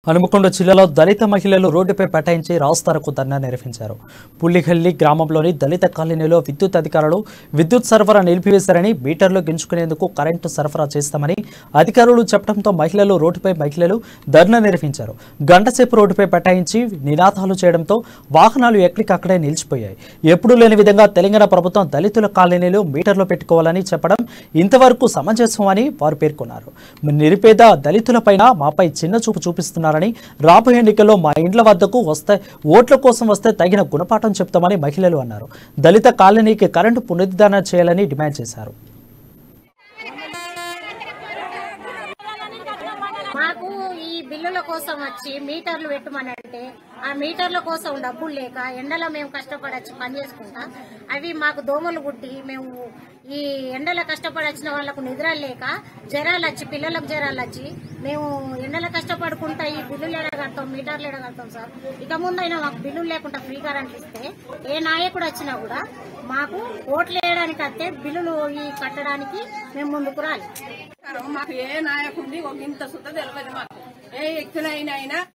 హనుమకొండ జిల్లాలో దళిత మహిళలు రోడ్డుపై పటాయించి రాస్తారకు ధర్నా నిర్వహించారు పుల్లిహల్లి గ్రామంలోని దళిత కాలనీలో విద్యుత్ అధికారులు విద్యుత్ సరఫరా నిలిపివేశారని మీటర్లు గించుకునేందుకు కరెంటు సరఫరా చేస్తామని అధికారులు చెప్పడంతో మహిళలు రోడ్డుపై మహిళలు ధర్నా నిర్వహించారు గంటసేపు రోడ్డుపై పటాయించి నినాదాలు చేయడంతో వాహనాలు ఎక్కడికక్కడే నిలిచిపోయాయి ఎప్పుడూ లేని విధంగా తెలంగాణ ప్రభుత్వం దళితుల కాలనీలు మీటర్లు పెట్టుకోవాలని చెప్పడం ఇంతవరకు సమంజసం అని వారు పేర్కొన్నారు నిరుపేద దళితులపైన మాపై చిన్న చూపు చూపిస్తున్నారని రాబోయే ఎన్నికల్లో మా ఇండ్ల వద్దకు వస్తే ఓట్ల కోసం వస్తే తగిన గుణపాఠం చెప్తామని మహిళలు అన్నారు దళిత కాలనీకి కరెంటు పునరుద్ధరణ చేయాలని డిమాండ్ చేశారు మాకు ఈ బిల్లుల కోసం వచ్చి మీటర్లు పెట్టమని అంటే ఆ మీటర్ల కోసం డబ్బులు లేక ఎండలో మేము కష్టపడచ్చి పని చేసుకుంటా అవి మాకు దోమలు గుట్టి మేము ఈ ఎండలో కష్టపడి వచ్చిన వాళ్ళకు నిద్రలు లేక జ్వరాలు వచ్చి పిల్లలకు జ్వరాలు వచ్చి మేము ఎండలో కష్టపడుకుంటా ఈ బిల్లులు ఎడగడతాం మీటర్లు ఎడగడతాం సార్ ఇక ముందైనా మాకు బిల్లులు లేకుండా ఫ్రీ కరెంట్ ఇస్తే ఏ నాయకుడు వచ్చినా కూడా మాకు ఓట్లు వేయడానికి వస్తే బిల్లులు ఈ కట్టడానికి మేము ముందుకు రాలి మాకు ఏ నాయకుడిని ఒక ఇంత సుత తెలియదు మాకు ఏ వ్యక్తులైనా